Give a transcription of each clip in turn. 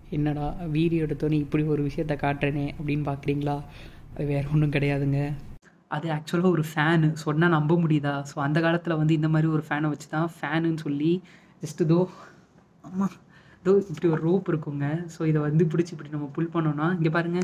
என்னடா வீடியோ எடுத்தோன்னே இப்படி ஒரு விஷயத்த காட்டுறேனே அப்படின்னு பார்க்குறீங்களா அது வேறு ஒன்றும் கிடையாதுங்க அது ஆக்சுவலாக ஒரு ஃபேனு சொன்னால் நம்ப முடியுதா ஸோ அந்த காலத்தில் வந்து இந்த மாதிரி ஒரு ஃபேனை வச்சு தான் ஃபேனுன்னு சொல்லி ஜஸ்ட்டு தோ ஆமாம் தோ இப்படி ஒரு ரோப் இருக்குங்க ஸோ இதை வந்து பிடிச்சி இப்படி நம்ம புல் பண்ணோன்னா இங்கே பாருங்கள்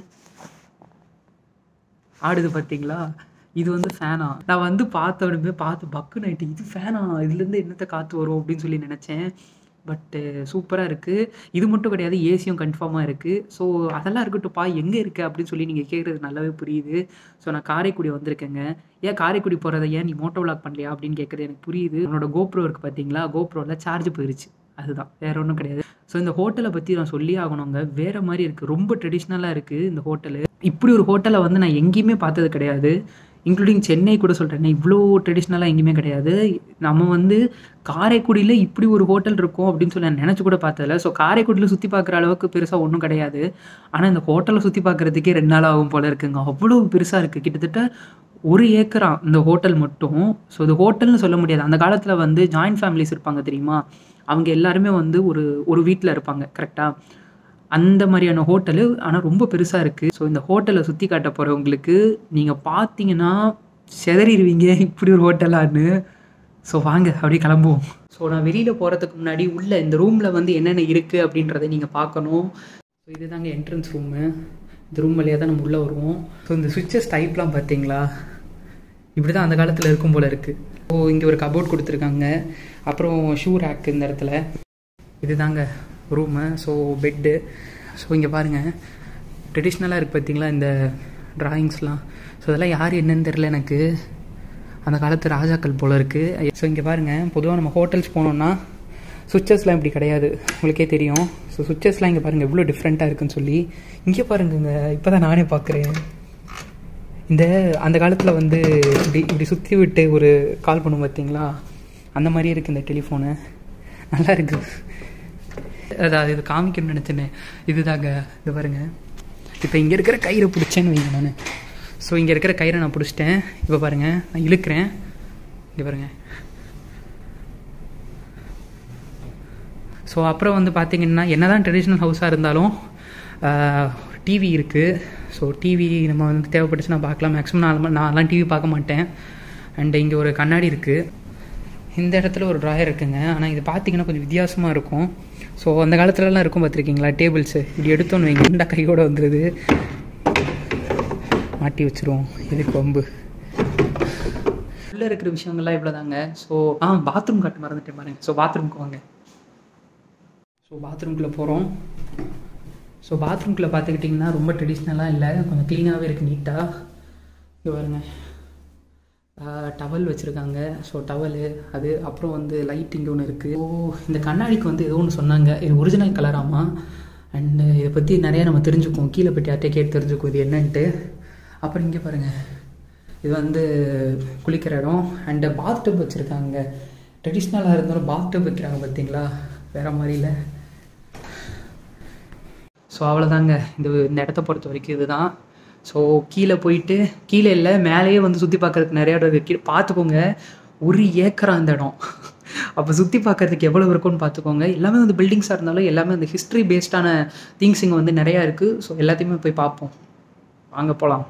ஆடுது பார்த்தீங்களா இது வந்து ஃபேனா நான் வந்து பார்த்த உடனே பார்த்து பக்கு நைட்டு இது ஃபேனா இதுலேருந்து என்னத்தை காற்று வரும் அப்படின்னு சொல்லி நினச்சேன் பட்டு சூப்பராக இருக்குது இது மட்டும் கிடையாது ஏசியும் கன்ஃபார்மாக இருக்குது ஸோ அதெல்லாம் இருக்கட்டும்ப்பா எங்கே இருக்குது அப்படின்னு சொல்லி நீங்கள் கேட்குறது நல்லாவே புரியுது ஸோ நான் காரைக்குடி வந்திருக்கேங்க ஏன் காரைக்குடி போகிறத ஏன் நீ மோட்டோ விளாக் பண்ணலையா அப்படின்னு கேட்குறது எனக்கு புரியுது உன்னோட கோப்ரோ இருக்குது பார்த்தீங்களா கோப்ரோவில் சார்ஜ் போயிருச்சு அதுதான் வேற ஒன்றும் கிடையாது ஸோ இந்த ஹோட்டலை பற்றி நான் சொல்லி ஆகணுங்க வேற மாதிரி இருக்குது ரொம்ப ட்ரெடிஷ்னலாக இருக்குது இந்த ஹோட்டலு இப்படி ஒரு ஹோட்டலை வந்து நான் எங்கேயுமே பார்த்தது கிடையாது இன்க்ளூடிங் சென்னை கூட சொல்கிறேன் இவ்வளோ ட்ரெடிஷ்னலாக எங்கேயுமே கிடையாது நம்ம வந்து காரைக்குடியில் இப்படி ஒரு ஹோட்டல் இருக்கும் அப்படின்னு சொல்லி நான் நினச்சி கூட பார்த்ததில்ல ஸோ காரைக்குடியில் சுற்றி பார்க்குற அளவுக்கு பெருசாக ஒன்றும் கிடையாது ஆனால் இந்த ஹோட்டலை சுற்றி பார்க்குறதுக்கே ரெண்டு நாள் ஆகும் போல இருக்குங்க அவ்வளோ பெருசாக இருக்குது கிட்டத்தட்ட ஒரு ஏக்கரா இந்த ஹோட்டல் மட்டும் ஸோ இது ஹோட்டல்னு சொல்ல முடியாது அந்த காலத்தில் வந்து ஜாயின்ட் ஃபேமிலிஸ் இருப்பாங்க தெரியுமா அவங்க எல்லாருமே வந்து ஒரு ஒரு வீட்டில் இருப்பாங்க கரெக்டாக அந்த மாதிரியான ஹோட்டலு ஆனால் ரொம்ப பெருசாக இருக்குது ஸோ இந்த ஹோட்டலை சுற்றி காட்ட போகிறவங்களுக்கு நீங்கள் பார்த்தீங்கன்னா செதறிடுவீங்க இப்படி ஒரு ஹோட்டலான்னு ஸோ வாங்க அப்படியே கிளம்புவோம் ஸோ நான் வெளியில் போகிறதுக்கு முன்னாடி உள்ள இந்த ரூமில் வந்து என்னென்ன இருக்குது அப்படின்றத நீங்கள் பார்க்கணும் ஸோ இதுதாங்க என்ட்ரன்ஸ் ரூமு இந்த ரூம் வழியாக தான் நம்ம உள்ளே வருவோம் ஸோ இந்த சுவிட்சஸ் டைப்லாம் பார்த்தீங்களா இப்படி தான் அந்த காலத்தில் இருக்கும் போல் இருக்குது ஸோ இங்கே ஒரு கபோர்ட் கொடுத்துருக்காங்க அப்புறம் ஷூ ரேக் இந்த இடத்துல இதுதாங்க ரூமு ஸோ பெட்டு ஸோ இங்கே பாருங்கள் ட்ரெடிஷ்னலாக இருக்குது பார்த்தீங்களா இந்த ட்ராயிங்ஸ்லாம் ஸோ இதெல்லாம் யார் என்னன்னு தெரில எனக்கு அந்த காலத்து ராஜாக்கள் போல் இருக்குது ஸோ இங்கே பாருங்கள் பொதுவாக நம்ம ஹோட்டல்ஸ் போனோம்னா சுவிச்சஸ்லாம் இப்படி கிடையாது உங்களுக்கே தெரியும் ஸோ சுவிச்சஸ்லாம் இங்கே பாருங்கள் எவ்வளோ டிஃப்ரெண்ட்டாக இருக்குன்னு சொல்லி இங்கே பாருங்கங்க இப்போ தான் நானே பார்க்குறேன் இந்த அந்த காலத்தில் வந்து இப்படி இப்படி சுற்றி விட்டு ஒரு கால் பண்ணும் பார்த்தீங்களா அந்த மாதிரியே இருக்குது இந்த டெலிஃபோனு நல்லா இருக்கு அதாவது இது காமிக்கணும்னு நினச்சேனே இதுதாங்க இது பாருங்க இப்போ இங்கே இருக்கிற கயிறை பிடிச்சேன்னு வைங்க நான் ஸோ இங்கே இருக்கிற கயிறை நான் பிடிச்சிட்டேன் இப்போ பாருங்கள் நான் இழுக்கிறேன் இங்கே பாருங்கள் ஸோ அப்புறம் வந்து பார்த்தீங்கன்னா என்ன தான் ட்ரெடிஷ்னல் ஹவுஸாக இருந்தாலும் டிவி இருக்குது ஸோ டிவி நம்ம வந்து தேவைப்பட்டுச்சுன்னா பார்க்கலாம் மேக்ஸிமம் நான் நான்லாம் டிவி பார்க்க மாட்டேன் அண்ட் இங்கே ஒரு கண்ணாடி இருக்குது இந்த இடத்துல ஒரு ட்ராயர் இருக்குங்க ஆனால் இது பார்த்தீங்கன்னா கொஞ்சம் வித்தியாசமாக இருக்கும் ஸோ அந்த காலத்துலலாம் இருக்கும் பார்த்துருக்கீங்களா டேபிள்ஸு இப்படி எடுத்தோன்னு வைங்க இந்த கையோட வந்துடுது மாட்டி வச்சுருவோம் இதுக்கு வம்பு உள்ளே இருக்கிற விஷயங்கள்லாம் இவ்வளோதாங்க ஸோ ஆ பாத்ரூம் காட்ட மறந்துட்டேன் பாருங்க ஸோ பாத்ரூம்க்கு வாங்க ஸோ பாத்ரூம்குள்ளே போகிறோம் ஸோ பாத்ரூம்குள்ளே பார்த்துக்கிட்டிங்கன்னா ரொம்ப ட்ரெடிஷ்னலாக இல்லை கொஞ்சம் க்ளீனாகவே இருக்குது நீட்டாக இங்கே பாருங்க டவல் வச்சுருக்காங்க ஸோ டவலு அது அப்புறம் வந்து லைட் இங்கே ஒன்று இருக்குது ஓ இந்த கண்ணாடிக்கு வந்து ஏதோ ஒன்று சொன்னாங்க இது ஒரிஜினல் கலராமா அண்டு இதை பற்றி நிறையா நம்ம தெரிஞ்சுக்குவோம் கீழே போய்ட்டு யார்ட்டே கேட்டு தெரிஞ்சுக்குவோம் இது என்னன்ட்டு அப்புறம் இங்கே பாருங்கள் இது வந்து குளிக்கிற இடம் அண்டு பாத் டப் வச்சுருக்காங்க ட்ரெடிஷ்னலாக இருந்தாலும் பாத் டப் வைக்கிறாங்க பார்த்தீங்களா வேறு மாதிரி இல்லை ஸோ அவ்வளோதாங்க இந்த இந்த இடத்த பொறுத்த வரைக்கும் இதுதான் ஸோ கீழே போயிட்டு கீழே இல்லை மேலேயே வந்து சுற்றி பார்க்கறதுக்கு நிறைய இடம் இருக்குது பார்த்துக்கோங்க ஒரு ஏக்கரா அந்த இடம் அப்போ சுற்றி பார்க்கறதுக்கு எவ்வளோ இருக்கும்னு பார்த்துக்கோங்க எல்லாமே வந்து பில்டிங்ஸாக இருந்தாலும் எல்லாமே அந்த ஹிஸ்ட்ரி பேஸ்டான திங்ஸ் இங்கே வந்து நிறையா இருக்குது ஸோ எல்லாத்தையுமே போய் பார்ப்போம் வாங்க போகலாம்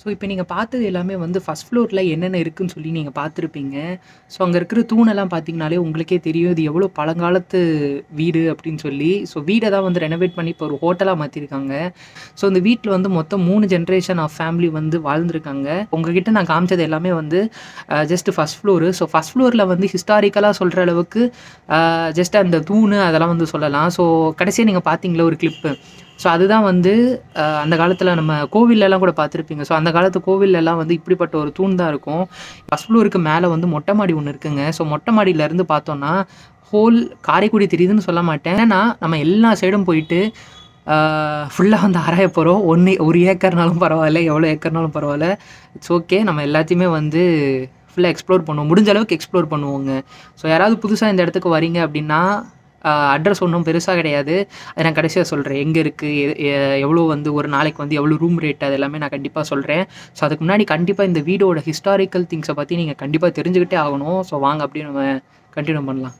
ஸோ இப்போ நீங்கள் பார்த்தது எல்லாமே வந்து ஃபஸ்ட் ஃப்ளோரில் என்னென்ன இருக்குன்னு சொல்லி நீங்கள் பார்த்துருப்பீங்க ஸோ அங்கே இருக்கிற தூணெல்லாம் பார்த்தீங்கனாலே உங்களுக்கே தெரியும் இது எவ்வளோ பழங்காலத்து வீடு அப்படின்னு சொல்லி ஸோ வீடை தான் வந்து ரெனோவேட் பண்ணி இப்போ ஒரு ஹோட்டலாக மாற்றிருக்காங்க ஸோ இந்த வீட்டில் வந்து மொத்தம் மூணு ஜென்ரேஷன் ஆஃப் ஃபேமிலி வந்து வாழ்ந்துருக்காங்க உங்ககிட்ட நான் காமிச்சது எல்லாமே வந்து just first floor so first ஃப்ளோரில் வந்து ஹிஸ்டாரிக்கலாக சொல்கிற அளவுக்கு ஜஸ்ட் அந்த தூணு அதெல்லாம் வந்து சொல்லலாம் ஸோ கடைசியாக நீங்கள் பார்த்தீங்களா ஒரு கிளிப்பு ஸோ அதுதான் வந்து அஹ், அந்த காலத்தில் நம்ம கோவில்லலாம் கூட பார்த்துருப்பீங்க ஸோ அந்த காலத்து கோவில்லலாம் வந்து இப்படிப்பட்ட ஒரு தூண் தான் இருக்கும் ஃபஸ்ட் ஃப்ளோருக்கு மேலே வந்து மொட்டை மாடி ஒன்று இருக்குங்க ஸோ மொட்டை மாடியிலேருந்து பார்த்தோன்னா ஹோல் காரைக்குடி தெரியுதுன்னு சொல்ல மாட்டேன் ஏன்னா நம்ம எல்லா சைடும் போயிட்டு ஃபுல்லாக வந்து ஆராய போகிறோம் ஒன்று ஒரு ஏக்கர்னாலும் பரவாயில்ல எவ்வளோ ஏக்கர்னாலும் பரவாயில்ல இட்ஸ் ஓகே நம்ம எல்லாத்தையுமே வந்து ஃபுல்லாக எக்ஸ்ப்ளோர் பண்ணுவோம் முடிஞ்ச அளவுக்கு எக்ஸ்ப்ளோர் பண்ணுவோங்க ஸோ யாராவது புதுசாக இந்த இடத்துக்கு வரீங்க அப்படின்னா அட்ரஸ் ஒன்றும் பெருசாக கிடையாது அதை நான் கடைசியாக சொல்கிறேன் எங்கே இருக்குது எவ்வளோ வந்து ஒரு நாளைக்கு வந்து எவ்வளோ ரூம் ரேட் அது எல்லாமே நான் கண்டிப்பாக சொல்கிறேன் ஸோ அதுக்கு முன்னாடி கண்டிப்பாக இந்த வீடோட ஹிஸ்டாரிக்கல் திங்ஸை பற்றி நீங்கள் கண்டிப்பாக தெரிஞ்சுக்கிட்டே ஆகணும் ஸோ வாங்க அப்படியே நம்ம கண்டினியூ பண்ணலாம்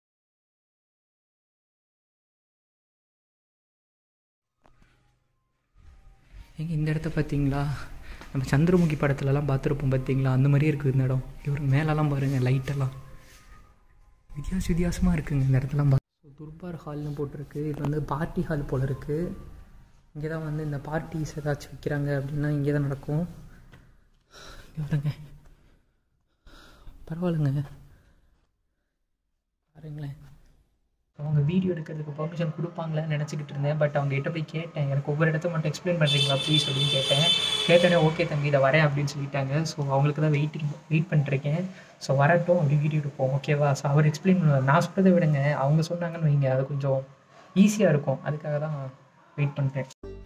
எங்க இந்த இடத்த பார்த்தீங்களா நம்ம சந்திரமுகி படத்துலலாம் பார்த்துருப்போம் பார்த்தீங்களா அந்த மாதிரியே இருக்குது இந்த இடம் இவருக்கு மேலெல்லாம் பாருங்கள் லைட்டெல்லாம் வித்தியாச வித்தியாசமாக இருக்குங்க இந்த இடத்துலாம் ஸோ துர்பார் ஹால்னு போட்டிருக்கு இது வந்து பார்ட்டி ஹால் போல் இருக்குது இங்கே தான் வந்து இந்த பார்ட்டிஸ் ஏதாச்சும் வைக்கிறாங்க அப்படின்னா இங்கே தான் நடக்கும் இங்கே பாருங்க பரவாயில்லைங்க பாருங்களேன் அவங்க வீடியோ எடுக்கிறதுக்கு பர்மிஷன் கொடுப்பாங்களான்னு நினச்சிக்கிட்டு இருந்தேன் பட் அவங்க கிட்ட போய் கேட்டேன் எனக்கு ஒவ்வொரு இடத்த மட்டும் எக்ஸ்பிளைன் பண்ணுறீங்களா ப்ளீஸ் அப்படின்னு கேட்டேன் கேட்டோன்னே ஓகே தம்பி இதை வரேன் அப்படின்னு சொல்லிட்டாங்க ஸோ அவங்களுக்கு தான் வெயிட்டிங் வெயிட் பண்ணிருக்கேன் ஸோ வரட்டும் அப்படி வீடியோ எடுப்போம் ஓகேவா ஸோ அவர் எக்ஸ்பிளைன் பண்ணுவார் நான் சொல்கிறத விடுங்க அவங்க சொன்னாங்கன்னு வைங்க அது கொஞ்சம் ஈஸியாக இருக்கும் அதுக்காக தான் வெயிட் பண்ணுறேன்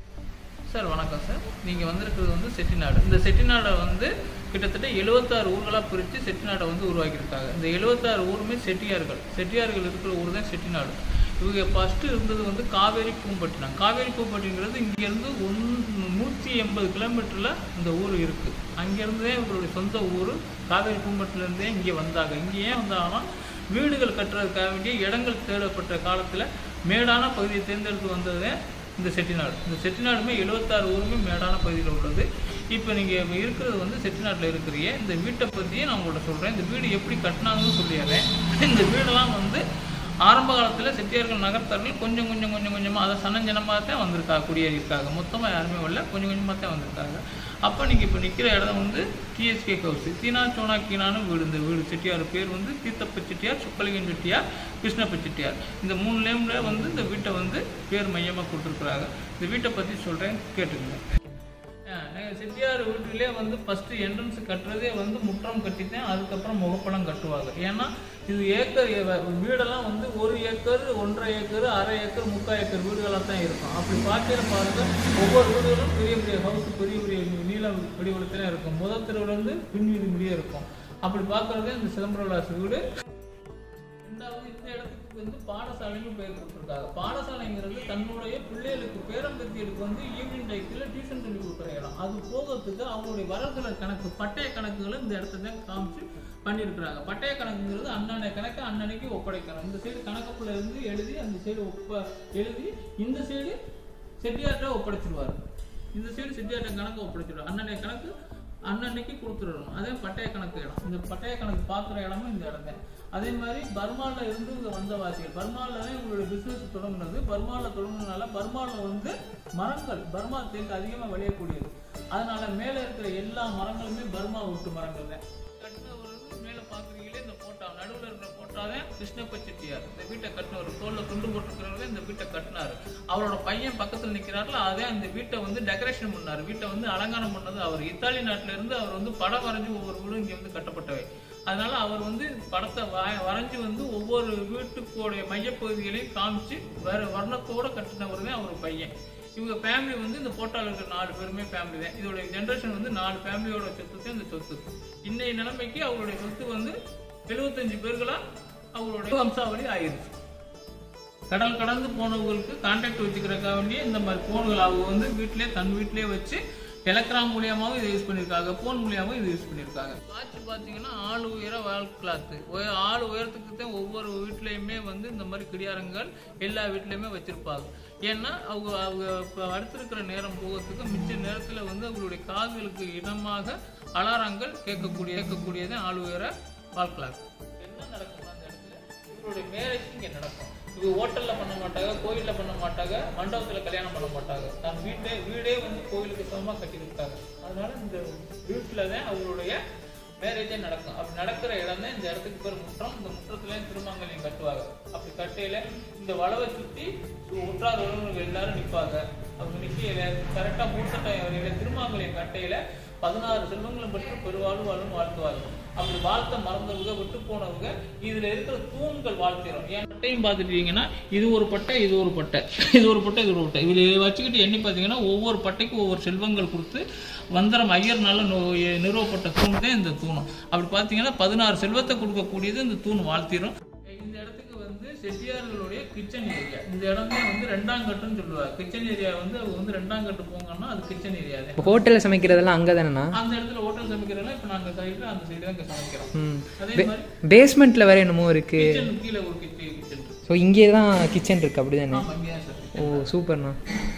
சார் வணக்கம் சார் நீங்கள் வந்திருக்கிறது வந்து செட்டிநாடு இந்த செட்டிநாடை வந்து கிட்டத்தட்ட எழுபத்தாறு ஊர்களாக பிரித்து செட்டிநாடை வந்து உருவாக்கியிருக்காங்க இந்த எழுபத்தாறு ஊருமே செட்டியார்கள் செட்டியார்கள் இருக்கிற ஊர் தான் செட்டிநாடு இவங்க ஃபஸ்ட்டு இருந்தது வந்து காவேரி பூம்பட்டினம் காவேரி பூம்பட்டினங்கிறது இங்கேருந்து ஒன் நூற்றி எண்பது கிலோமீட்டரில் இந்த ஊர் இருக்குது அங்கேருந்து தான் இவங்களுடைய சொந்த ஊர் காவேரி பூம்பட்டினத்துலேருந்தே இங்கே வந்தாங்க இங்கே ஏன் வந்தாங்கன்னா வீடுகள் கட்டுறதுக்காக வேண்டிய இடங்கள் தேடப்பட்ட காலத்தில் மேடான பகுதியை தேர்ந்தெடுத்து வந்தது இந்த செட்டிநாடு இந்த செட்டிநாடுமே எழுபத்தாறு ஊருமே மேடான பகுதியில் உள்ளது இப்போ நீங்கள் இருக்கிறது வந்து செட்டிநாட்டில் இருக்கிறீங்க இந்த வீட்டை பற்றியே நான் உங்கள்கிட்ட சொல்கிறேன் இந்த வீடு எப்படி கட்டினாங்கன்னு சொல்லிடுறேன் இந்த வீடெல்லாம் வந்து ஆரம்ப காலத்தில் செட்டியார்கள் நகர்த்தார்கள் கொஞ்சம் கொஞ்சம் கொஞ்சம் கொஞ்சமாக அதை சனஞ்சனமாக தான் வந்திருக்காங்க குடியேறியிருக்காங்க மொத்தமாக யாருமே வரல கொஞ்சம் கொஞ்சமாக தான் வந்திருக்காங்க அப்போ நீங்கள் இப்போ நிற்கிற இடம் வந்து டிஎஸ்கே ஹவுஸ் தீனா சோனா கீனான்னு வீடு இந்த வீடு செட்டியார் பேர் வந்து தீத்தப்ப செட்டியார் சுப்பலிங்கன் செட்டியார் கிருஷ்ணப்ப செட்டியார் இந்த மூணு நேமில் வந்து இந்த வீட்டை வந்து பேர் மையமாக கொடுத்துருக்குறாங்க இந்த வீட்டை பற்றி சொல்கிறேன் கேட்டுக்கங்க நாங்கள் செட்டியார் வீட்டிலே வந்து ஃபஸ்ட்டு என்ட்ரன்ஸ் கட்டுறதே வந்து முற்றம் கட்டித்தான் அதுக்கப்புறம் முகப்படம் கட்டுவாங்க ஏன்னா இது ஏக்கர் ஏ- வீடெல்லாம் வந்து ஒரு ஏக்கர் ஒன்றரை ஏக்கர் அரை ஏக்கர் முக்கால் ஏக்கர் வீடுகளாக தான் இருக்கும் அப்படி பார்க்கையில பாருங்க ஒவ்வொரு வீடுகளும் பெரிய பெரிய ஹவுஸ் பெரிய பெரிய நீள வடிவத்தில் இருக்கும் முதல் தெருவுலேருந்து பின் வீடு முடியே இருக்கும் அப்படி பார்க்கறது இந்த சிதம்பரம் விலாஸ் வீடு ரெண்டாவது இந்த இடத்துக்கு வந்து பாடசாலையும் பேர் கொடுத்துருக்காங்க பாடசாலைங்கிறது தன்னுடைய பிள்ளைகளுக்கு பேரம்பத்தியலுக்கு வந்து ஈவினிங் டைத்தில் டியூஷன் சொல்லி கொடுக்குற இடம் அது போகிறதுக்கு அவங்களுடைய வரவுகளை கணக்கு பட்டய கணக்குகளை இந்த இடத்துல தான் காமிச்சு பண்ணியிருக்கிறாங்க பட்டய கணக்குங்கிறது அண்ணனை கணக்கு அண்ணனுக்கு ஒப்படைக்கணும் இந்த சைடு கணக்குள்ள இருந்து எழுதி அந்த சைடு ஒப்ப எழுதி இந்த சைடு செட்டியார்ட்ட ஒப்படைச்சிருவாரு இந்த சைடு செட்டியார்ட்ட கணக்கு ஒப்படைச்சிருவாரு அண்ணனை கணக்கு அன்னன்னைக்கு கொடுத்துடணும் அதே பட்டய கணக்கு இடம் இந்த பட்டய கணக்கு பார்க்குற இடமும் இந்த இடம் தான் அதே மாதிரி பர்மால இருந்து இங்க வந்த வாசிகள் பர்மால தான் இவங்களுடைய பிசினஸ் தொடங்குனது பர்மால தொடங்குனதுனால பர்மால வந்து மரங்கள் பர்மா தேக்கு அதிகமாக விளையக்கூடியது அதனால மேலே இருக்கிற எல்லா மரங்களுமே பர்மா விட்டு மரங்கள் தான் கட்டினவர் வந்து மேலே பார்க்குறீங்களே இந்த போட்டா நடுவில் இருக்கிற போட்டா தான் கிருஷ்ணப்ப செட்டியார் இந்த வீட்டை கட்டினவர் தோல்ல துண்டு போட்டுருக்கிறவர் இந்த வீட்டை கட்டினார் அவரோட பையன் பக்கத்தில் நிற்கிறாருல அதே அந்த வீட்டை வந்து டெக்கரேஷன் பண்ணார் வீட்டை வந்து அலங்காரம் பண்ணது அவர் இத்தாலி நாட்டுல இருந்து அவர் வந்து படம் வரைஞ்சி ஒவ்வொரு வீடும் இங்கே வந்து கட்டப்பட்டவை அதனால அவர் வந்து படத்தை வ- வரைஞ்சி வந்து ஒவ்வொரு வீட்டுக்குடைய மையப்பகுதிகளையும் காமிச்சு வேற வர்ணத்தோட கட்டினவர் தான் அவர் பையன் இவங்க ஃபேமிலி வந்து இந்த போட்டோவில் இருக்கிற நாலு பேருமே ஃபேமிலி தான் இதோட ஜென்ரேஷன் வந்து நாலு ஃபேமிலியோட சொத்து தான் இந்த சொத்து இன்னைய நிலைமைக்கு அவருடைய சொத்து வந்து எழுபத்தஞ்சு பேர்களா அவருடைய வம்சாவளி ஆயிருச்சு கடல் கடந்து போனவங்களுக்கு கான்டாக்ட் வச்சுக்கிறக்காக வேண்டிய இந்த மாதிரி ஃபோன்கள் அவங்க வந்து வீட்டிலே தன் வீட்டிலே வச்சு டெலகிராம் மூலியமாகவும் இதை யூஸ் பண்ணியிருக்காங்க ஃபோன் மூலியமாகவும் இதை யூஸ் பண்ணியிருக்காங்க வாட்ச் பார்த்தீங்கன்னா ஆள் உயர வால் கிளாத்து ஆள் உயரத்துக்கு தான் ஒவ்வொரு வீட்லேயுமே வந்து இந்த மாதிரி கிடியாரங்கள் எல்லா வீட்லேயுமே வச்சுருப்பாங்க ஏன்னா அவங்க அவங்க இப்போ அடுத்திருக்கிற நேரம் போகிறதுக்கு மிச்ச நேரத்தில் வந்து அவங்களுடைய காதுகளுக்கு இடமாக அலாரங்கள் கேட்கக்கூடிய கேட்கக்கூடியதை ஆள் உயர வாழ்க்கலாம் என்ன நடக்கும் அந்த இடத்துல இவருடைய மேரேஜ் இங்கே நடக்கும் இவங்க ஹோட்டலில் பண்ண மாட்டாங்க கோயிலில் பண்ண மாட்டாங்க மண்டபத்தில் கல்யாணம் பண்ண மாட்டாங்க தான் வீட்டே வீடே வந்து கோயிலுக்கு சமமாக கட்டி கொடுத்தாங்க அதனால இந்த வீட்டில் தான் அவங்களுடைய மேரேஜே நடக்கும் அப்படி நடக்கிற இடம் தான் இந்த இடத்துக்கு பேர் முற்றம் இந்த முற்றத்துல திருமாங்கல்யம் கட்டுவாங்க அப்படி கட்டையில இந்த வளவை சுத்தி உற்றார் உறவினர்கள் எல்லாரும் நிற்பாங்க அவங்க நிற்கையில கரெக்டா மூத்த டைம் வரையில திருமாங்கல்யம் கட்டையில பதினாறு செல்வங்களும் பெற்று பெருவாழ்வு வாழும் வாழ்த்துவாங்க அப்படி வாழ்த்த மறந்தவங்க விட்டு போனவங்க இதுல இருக்கிற தூண்கள் வாழ்த்திடும் என் பட்டையும் பார்த்துட்டீங்கன்னா இது ஒரு பட்டை இது ஒரு பட்டை இது ஒரு பட்டை இது ஒரு பட்டை இதில் வச்சுக்கிட்டு எண்ணி பார்த்தீங்கன்னா ஒவ்வொரு பட்டைக்கும் ஒவ்வொரு செல்வங்கள் கொடுத்து வந்தரம் ஐயர்னால நோ- நிறுவப்பட்ட தூண் தான் இந்த தூணும் அப்படி பார்த்தீங்கன்னா பதினாறு செல்வத்தை கொடுக்கக்கூடியது இந்த தூண் வாழ்த்திடும் இந்த இடத்துக்கு வந்து செட்டியார்களுடைய கிச்சன் ஏரியா இந்த இடம் தான் வந்து ரெண்டாம் கட்டுன்னு சொல்லுவாங்க கிச்சன் ஏரியா வந்து அவங்க வந்து ரெண்டாம் கட்டு போங்கன்னா அது கிச்சன் ஏரியா தான் ஹோட்டலில் சமைக்கிறதெல்லாம் அங்கே தானேண்ணா அந்த இடத்துல ஹோட்டல் சமைக்கிறதெல்லாம் இப்போ நாங்கள் சைடில் அந்த சைடு தான் இங்கே சமைக்கிறோம் ம் அதே மாதிரி பேஸ்மெண்ட்டில் வேற என்னமோ இருக்கு கிச்சன் கீழே ஒரு கிச்சன் கிச்சன் இருக்கு ஸோ இங்கே தான் கிச்சன் இருக்கு அப்படி தானே ஆமாம் இங்கே தான் சார் ஓ சூப்பர்ண்ணா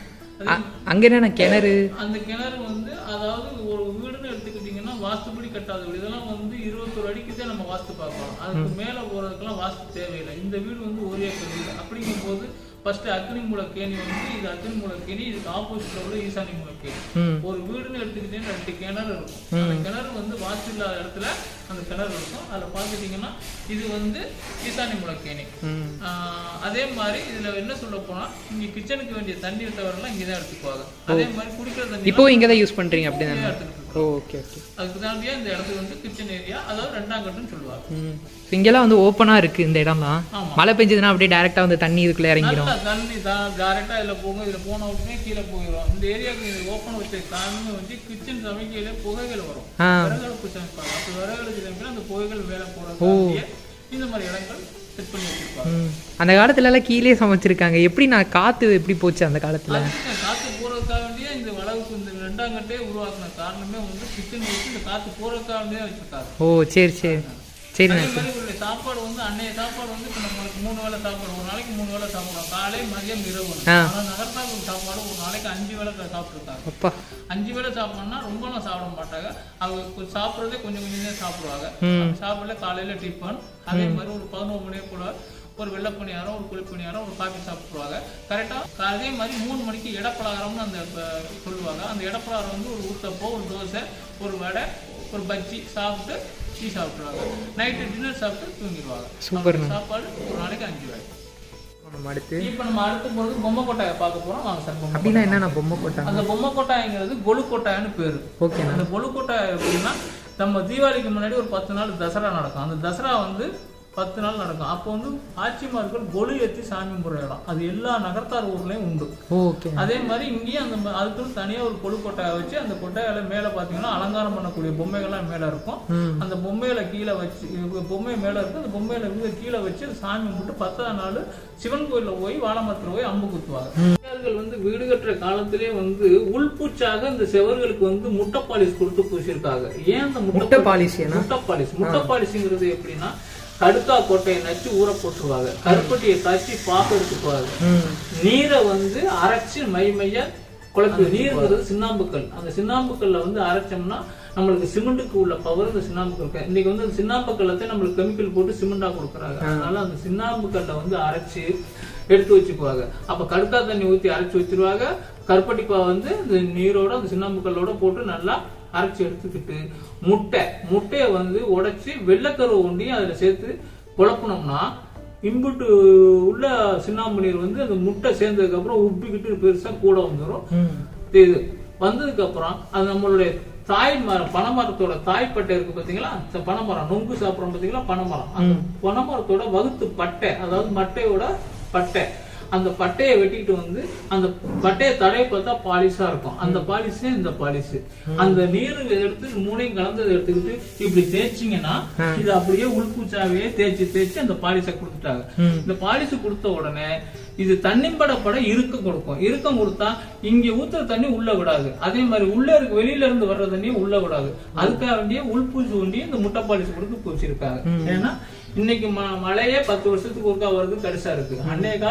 அங்கே என்னண்ணா கிணறு அந்த கிணறு வந்து அதாவது ஒரு வீடுன்னு எடுத்துக்கிட்டிங்கன்னா வாஸ்துப்படி கட்டாத வீடு இதெல்லாம் வந்து இருபத்தொரு அடிக்கு தான் நம்ம வாஸ்து பார்க்கலாம் அதுக்கு மேலே போகிறதுக்கெல்லாம் வாஸ்து தேவையில்லை இந்த வீடு வந்து ஒரு ஏக்கர் வீடு அப்படிங்கும்போது ஃபர்ஸ்ட் அக்னி மூல கேணி வந்து இது அக்னி மூல கேணி இதுக்கு ஆப்போசிட்ல உள்ள ஈசானி மூல கேணி ம் ஒரு வீடுன்னு எடுத்துக்கிட்டீங்கன்னா ரெண்டு கிணறு இருக்கும் அந்த கிணறு வந்து வாஸ்து இல்லாத இடத்துல அந்த கிணறு இருக்கும் அதில் பார்த்துட்டிங்கன்னா இது வந்து ஈசானி மூல கேணி ம் ஆஹ் அதே மாதிரி இதுல என்ன சொல்ல போனா இங்க கிச்சனுக்கு வேண்டிய தண்ணி தவிரலாம் இங்க தான் எடுத்துக்குவாங்க அதே மாதிரி குடிக்கிற தண்ணி இப்போ இங்கே தான் யூஸ் பண்ணுறீங்க அப்படி தானே எடுத்துக்கிட்டு இருக்கோம். ஓ ஓகே ஓகே அதுக்கு தாண்டியா இந்த இடத்துக்கு வந்து கிச்சன் ஏரியா அதாவது ரெண்டாம் கட்டுன்னு சொல்லுவாங்க ம் ஸோ இங்கெல்லாம் வந்து ஓப்பனாக இருக்குது இந்த இடம்லாம் ஆமா. மழை பெஞ்சதுன்னா அப்படியே டேரெக்டாக வந்து தண்ணி இதுக்குள்ளே இறங்கிடும் நல்லா தண்ணி தான் டேரெக்டா இதுல போகும் இதுல போன உடனே கீழே போயிடும் இந்த ஏரியாவுக்கு இது ஓப்பன் வச்ச காரணமே வந்து கிச்சன் சமைக்கையில புகைகள் வரும் ஆ விறகடுப்பு சமைப்பாங்க அப்போ விறகடுப்பு சமைக்கல அந்த புகைகள் மேல போறதுக்காண்டியே இந்த மாதிரி இடங்கள் செட் பண்ணி வச்சிருப்பாங்க ம் அந்த காலத்துலலாம் கீழே சமைச்சிருக்காங்க எப்படி நான் காற்று எப்படி போச்சு அந்த காலத்தில் அதுக்கு காத்து போறதுக்காக வேண்டியே இந்த வளவுக்கு இந்த ரெண்டாம் கட்டே உருவாக்குன காரணமே வந்து கிச்சன் வச்சு இந்த காத்து போறதுக்காக வேண்டியே வச்சிருக்காங்க ஓ சரி சரி சரிண்ணா அதே மாதிரி இவருடைய சாப்பாடு வந்து அன்னைய சாப்பாடு வந்து இப்போ நம்மளுக்கு மூணு வேளை சாப்பாடு ஒரு நாளைக்கு மூணு வேளை சாப்பிடுவோம் காலை மதியம் இரவு ஆ. ஆனா நகர்த்தாக்கு சாப்பாடு ஒரு நாளைக்கு அஞ்சு வேளை சாப்பிட்டுருக்காங்க அப்பா அஞ்சு வேளை சாப்பிடணும்னா ரொம்பலாம் சாப்பிட மாட்டாங்க அவங்க கொ- சாப்பிடுறதே கொஞ்சம் கொஞ்சம் தான் சாப்பிடுவாங்க ம். அப்படி சாப்பிடல காலையில டிஃபன் அதே மாதிரி ஒரு பதினோரு மணியே கூட ஒரு வெள்ளை பணியாரம் ஒரு குழி பணியாரம் ஒரு காஃபி சாப்பிடுவாங்க கரெக்டாக அதே மாதிரி மூணு மணிக்கு இடப்பலகாரம்னு அந்த ப- சொல்லுவாங்க அந்த இடப்பலகாரம் வந்து ஒரு ஊத்தப்போ ஒரு தோசை ஒரு வடை ஒரு பஜ்ஜி சாப்பிட்டு டீ சாப்பிடுவாங்க நைட்டு டின்னர் சாப்பிட்டு தூங்கிடுவாங்க சூப்பர்ண்ணா. சாப்பாடு ஒரு நாளைக்கு அஞ்சு வேளை நம்ம அடுத்து இப்போ நம்ம அடுத்து போகிறது பொம்மை கொட்டாயை பார்க்க போறோம் வாங்க சார் பொம்மை அப்படின்னா என்னண்ணா பொம்மை போட்டாங்க அந்த பொம்மை கொட்டாய்ங்கிறது கொலு கொட்டாய்னு பேரு ஓகேண்ணா அந்த கொலு கொட்டாய் எப்படின்னா நம்ம தீபாவளிக்கு முன்னாடி ஒரு பத்து நாள் தசரா நடக்கும் அந்த தசரா வந்து பத்து நாள் நடக்கும் அப்போ வந்து ஆட்சிமார்கள் கொலு ஏற்றி சாமி கும்பிட்ற இடம் அது எல்லா நகர்த்தார் ஊர்லயும் உண்டு ஓகே அதே மாதிரி இங்கேயும் அந்த ம- அதுக்குன்னு தனியா ஒரு கொலு கொட்டாயை வச்சு அந்த கொட்டாயில மேல பாத்தீங்கன்னா அலங்காரம் பண்ணக்கூடிய பொம்மைகள்லாம் மேல இருக்கும் ம் அந்த பொம்மையில கீழே வச்சு இது பொம்மை மேல இருக்கு அந்த பொம்மையில இருந்து கீழே வச்சு அது சாமி கும்பிட்டு பத்தாவது நாள் சிவன் கோயில்ல போய் வாழமரத்துல போய் அம்பு குத்துவாங்க செட்டியார்கள் வந்து வீடு கட்டுற காலத்திலே வந்து உள்பூச்சாக இந்த செவர்களுக்கு வந்து முட்டை பாலிஷ் கொடுத்து பூசியிருக்காங்க ஏன் அந்த முட்டை முட்டை பாலிஷ் ஏன்னா முட்டை பாலிஷ் முட்டை பாலிஷ்ங்கிறது எப்படின்னா கடுக்கா கொட்டையை நச்சு ஊற போட்டுருவாங்க கருப்பட்டியை காய்ச்சி பாக்கு எடுத்துக்குவாங்க ம் நீரை வந்து அரைச்சு மை மையா குழப்பி நீருங்கிறது சின்னாம்புக்கல் அந்த சின்னாம்புக்கல்ல வந்து அரைச்சோம்னா நம்மளுக்கு சிமெண்ட்டுக்கு உள்ள பவர் இந்த சின்னாம்புக்கல் இருக்கு. இன்னைக்கு வந்து அந்த சின்னாம்புக்கல்லத்தை நம்மளுக்கு கெமிக்கல் போட்டு சிமெண்டா கொடுக்குறாங்க அதனால அந்த சின்னாம்புக்கல்ல வந்து அரைச்சு எடுத்து வச்சுக்குவாங்க அப்ப கடுக்கா தண்ணி ஊத்தி அரைச்சு வச்சிருவாங்க கருப்பட்டிப்பா வந்து இந்த நீரோட அந்த சின்னாம்புக்கல்லோட போட்டு நல்லா அரைச்சு எடுத்துக்கிட்டு முட்டை முட்டையை வந்து உடைச்சு வெள்ளைக்கரு ஒண்டியும் அதுல சேர்த்து குழப்பினோம்னா இம்புட்டு உள்ள சின்னாம்பு நீர் வந்து அந்த முட்டை சேர்ந்ததுக்கு அப்புறம் உப்பிக்கிட்டு பெருசா கூட வந்துடும் ம் இது வந்ததுக்கு அப்புறம் அது நம்மளுடைய தாய் மரம் பனைமரத்தோட தாய்ப்பட்டை இருக்கு பாத்தீங்களா இந்த பனைமரம் நொங்கு சாப்பிடுறோம் பாத்தீங்களா பனைமரம் அந்த பனைமரத்தோட வகுத்து பட்டை அதாவது மட்டையோட பட்டை அந்த பட்டையை வெட்டிட்டு வந்து அந்த பட்டையை தடவை பார்த்தா பாலிஷா இருக்கும் அந்த பாலிஷ் இந்த பாலிஷ் அந்த நீர் எடுத்து மூணையும் கலந்ததை எடுத்துக்கிட்டு இப்படி தேய்ச்சிங்கன்னா இது அப்படியே உள்பூச்சாவே தேய்ச்சி தேய்ச்சி அந்த பாலிஷை கொடுத்துட்டாங்க ம் இந்த பாலிசு கொடுத்த உடனே இது தண்ணிம்பட பட இறுக்கம் கொடுக்கும் இறுக்கம் கொடுத்தா இங்க ஊத்துற தண்ணி உள்ள விடாது அதே மாதிரி உள்ள இருக்கு வெளியில இருந்து வர்ற தண்ணியை உள்ள விடாது அதுக்காக வேண்டிய உள்பூச்சி ஒண்டி இந்த முட்டை பாலிசு கொடுத்து பூச்சிருக்காங்க ஏன்னா இன்னைக்கு ம- மழையே பத்து வருஷத்துக்கு ஒருக்கா வருது கடைசா இருக்கு அன்னைய காலகட்டத்துல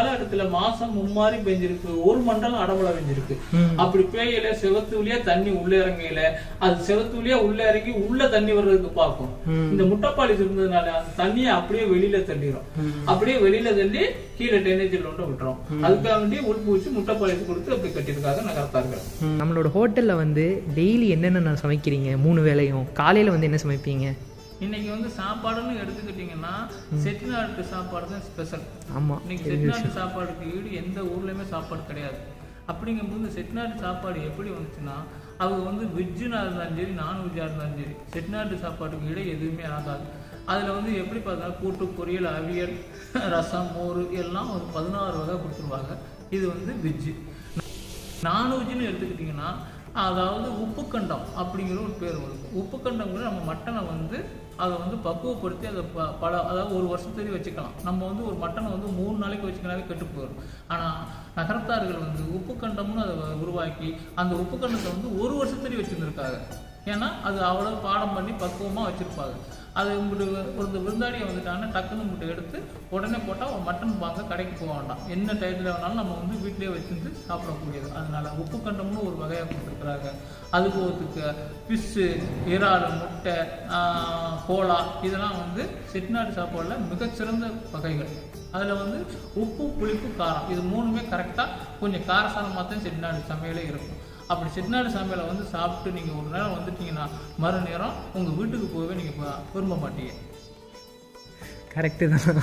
மாசம் மும்மாரி பெஞ்சிருக்கு ஒரு மண்டலம் அடமழை பெஞ்சிருக்கு அப்படி பேயல செவத்துலயே தண்ணி உள்ள இறங்கையில அது செவத்துலயே உள்ள இறங்கி உள்ள தண்ணி வர்றதுக்கு பார்க்கும் இந்த முட்டைப்பாலிஸ் இருந்ததுனால அந்த தண்ணியை அப்படியே வெளியில தள்ளிடும் அப்படியே வெளியில தள்ளி கீழே டெனேஜில் ஒன்று விட்டுரும் அதுக்காக வேண்டி உள்பூச்சி முட்டைப்பாலிஸ் கொடுத்து அப்படி கட்டியிருக்காங்க நகர்த்தார்கள் நம்மளோட ஹோட்டலில் வந்து டெய்லி என்னென்ன சமைக்கிறீங்க மூணு வேளையும் காலையில் வந்து என்ன சமைப்பீங்க இன்னைக்கு வந்து சாப்பாடுன்னு எடுத்துக்கிட்டீங்கன்னா செட்டிநாட்டு சாப்பாடு தான் ஸ்பெஷல் ஆமாம் இன்னைக்கு செட்டிநாட்டு சாப்பாடுக்கு ஈடு எந்த ஊர்லயுமே சாப்பாடு கிடையாது அப்படிங்கும்போது செட்டிநாட்டு சாப்பாடு எப்படி வந்துச்சுன்னா அவங்க வந்து வெஜ்ஜுனா இருந்தாலும் சரி நான்வெஜ்ஜாக இருந்தாலும் சரி செட்டிநாட்டு சாப்பாட்டுக்கு ஈடு எதுவுமே ஆகாது அதில் வந்து எப்படி பார்த்தா கூட்டு பொரியல் அவியல் ரசம் மோர் எல்லாம் ஒரு பதினாறு வகை கொடுத்துருவாங்க இது வந்து வெஜ்ஜு நான்வெஜ்னு எடுத்துக்கிட்டிங்கன்னா அதாவது உப்புக்கண்டம் அப்படிங்கிற ஒரு பேர் வரும் உப்புக்கண்டம்ங்கிற நம்ம மட்டனை வந்து அதை வந்து பக்குவப்படுத்தி அதை ப பல அதாவது ஒரு வருஷத்துக்கு வச்சுக்கலாம் நம்ம வந்து ஒரு மட்டனை வந்து மூணு நாளைக்கு வச்சுக்கனாலே கெட்டு போயிடும் ஆனால் நகரத்தார்கள் வந்து உப்புக்கண்டம்னு அதை உருவாக்கி அந்த உப்புக்கண்டத்தை வந்து ஒரு வருஷத்துக்கு வச்சுருந்துருக்காங்க ஏன்னா அது அவ்வளோ பாடம் பண்ணி பக்குவமாக வச்சுருப்பாங்க அது உங்களுக்கு ஒரு விருந்தாளியை வந்துட்டாங்கன்னா டக்குன்னு உங்கள்கிட்ட எடுத்து உடனே போட்டால் ஒரு மட்டன் வாங்க கடைக்கு போக வேண்டாம் என்ன டயத்தில் வேணாலும் நம்ம வந்து வீட்டிலேயே வச்சிருந்து சாப்பிடக்கூடியது அதனால உப்பு கண்டம்னு ஒரு வகையாக கொடுத்துருக்குறாங்க அது போகிறதுக்கு ஃபிஷ்ஷு இறால் முட்டை ஆஹ், கோலா இதெல்லாம் வந்து செட்டிநாடு சாப்பாடில் மிகச்சிறந்த வகைகள் அதில் வந்து உப்பு புளிப்பு காரம் இது மூணுமே கரெக்டாக கொஞ்சம் காரசாரமாக தான் செட்டிநாடு சமையலே இருக்கும் அப்படி செட்டிநாடு சமையலை வந்து சாப்பிட்டு நீங்கள் ஒரு நேரம் வந்துட்டீங்கன்னா மறு நேரம் உங்கள் வீட்டுக்கு போகவே நீங்கள் விரும்ப மாட்டீங்க கரெக்டு தான்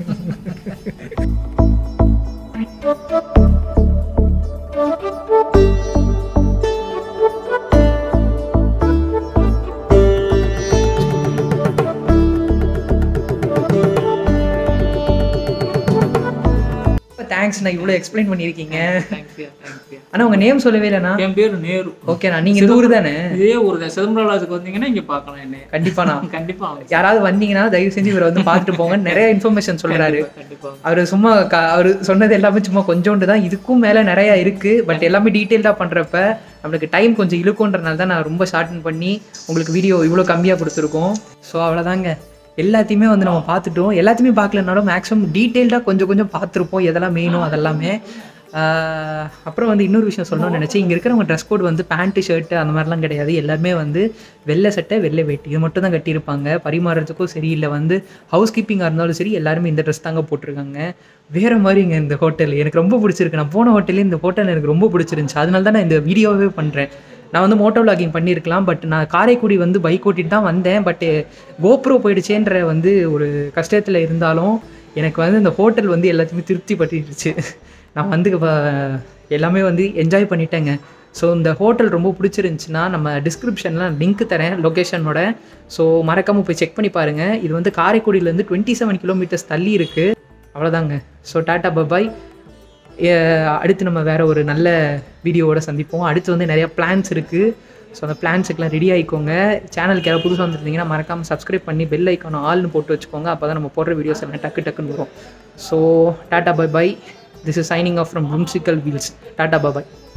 தேங்க்ஸ் நான் இவ்வளோ எக்ஸ்பிளைன் பண்ணியிருக்கீங்க தேங்க்ஸ்யா தேங்க்ஸ்யா ஆனால் உங்கள் நேம் சொல்லவே இல்லைண்ணா என் பேர் நேரு ஓகேண்ணா நீங்கள் இந்த ஊர் தானே இதே ஒரு சிதம்பரராஜுக்கு வந்தீங்கன்னா இங்கே பார்க்கலாம் என்ன கண்டிப்பாண்ணா கண்டிப்பா வாங்க. யாராவது வந்தீங்கன்னா தயவு செஞ்சு இவரை வந்து பார்த்துட்டு போங்க நிறைய இன்ஃபர்மேஷன் சொல்றாரு கண்டிப்பா அவர் சும்மா க- அவர் சொன்னது எல்லாமே சும்மா கொஞ்சோண்டு தான் இதுக்கும் மேலே நிறைய இருக்கு பட் எல்லாமே டீட்டெயில்டாக பண்ணுறப்ப நம்மளுக்கு டைம் கொஞ்சம் இழுக்குன்றனால தான் நான் ரொம்ப ஷார்டன் பண்ணி உங்களுக்கு வீடியோ இவ்வளோ கம்மியாக கொடுத்துருக்கோம் ஸோ அவ்வளோதாங்க எல்லாத்தையுமே வந்து நம்ம பார்த்துட்டோம் எல்லாத்தையுமே பார்க்கலனாலும் மேக்ஸிமம் டீட்டெயில்டாக கொஞ்சம் கொஞ்சம் பார்த்துருப்போம் எதெல்லாம் மெயினோ அதெல்லாமே ஆஹ் அப்புறம் வந்து இன்னொரு விஷயம் சொல்லணும்னு நினச்சேன் இங்கே இருக்கிறவங்க ட்ரெஸ் கோட் வந்து பேண்ட்டு ஷர்ட்டு அந்த மாதிரிலாம் கிடையாது எல்லாருமே வந்து வெள்ளை சட்டை வெள்ளை வேட்டி இது மட்டும் தான் கட்டியிருப்பாங்க பரிமாறுறதுக்கும் சரி இல்லை வந்து ஹவுஸ் கீப்பிங்காக இருந்தாலும் சரி எல்லாருமே இந்த ட்ரெஸ் தாங்க போட்டிருக்காங்க வேறு மாதிரிங்க இந்த ஹோட்டல் எனக்கு ரொம்ப பிடிச்சிருக்கு நான் போன ஹோட்டலே இந்த ஹோட்டல் எனக்கு ரொம்ப பிடிச்சிருந்துச்சு அதனால தான் நான் இந்த வீடியோவே பண்ணுறேன் நான் வந்து மோட்டோ vlogging பண்ணியிருக்கலாம் பட் நான் காரைக்குடி வந்து பைக் ஓட்டிட்டு தான் வந்தேன் பட்டு கோப்ரோ போயிடுச்சேன்ற வந்து ஒரு கஷ்டத்தில் இருந்தாலும் எனக்கு வந்து இந்த ஹோட்டல் வந்து எல்லாத்தையுமே திருப்தி பட்டுடுச்சு நான் வந்து வ- எல்லாமே வந்து என்ஜாய் பண்ணிட்டேங்க ஸோ இந்த ஹோட்டல் ரொம்ப பிடிச்சிருந்துச்சுன்னா நம்ம டிஸ்கிரிப்ஷனில் லிங்க் தரேன் லொக்கேஷனோட ஸோ மறக்காமல் போய் செக் பண்ணி பாருங்கள் இது வந்து காரைக்குடியிலேருந்து டுவெண்ட்டி செவன் கிலோமீட்டர்ஸ் தள்ளி இருக்குது அவ்வளோதாங்க ஸோ டாட்டா பபாய் அடுத்து நம்ம வேற ஒரு நல்ல வீடியோவோட சந்திப்போம் அடுத்து வந்து நிறைய பிளான்ஸ் இருக்குது ஸோ அந்த பிளான்ஸுக்கெலாம் ரெடி ஆகிக்கோங்க சேனலுக்கு யாராவது புதுசாக வந்துருந்தீங்கன்னா மறக்காமல் சப்ஸ்கிரைப் பண்ணி பெல் ஐக்கான ஆல்னு போட்டு வச்சுக்கோங்க அப்போ தான் நம்ம போடுற வீடியோஸ் எல்லாம் டக்கு டக்குன்னு வரும் so tata bye bye this is signing off from முன்சிக்கல் வீல்ஸ் டாட்டா பை பை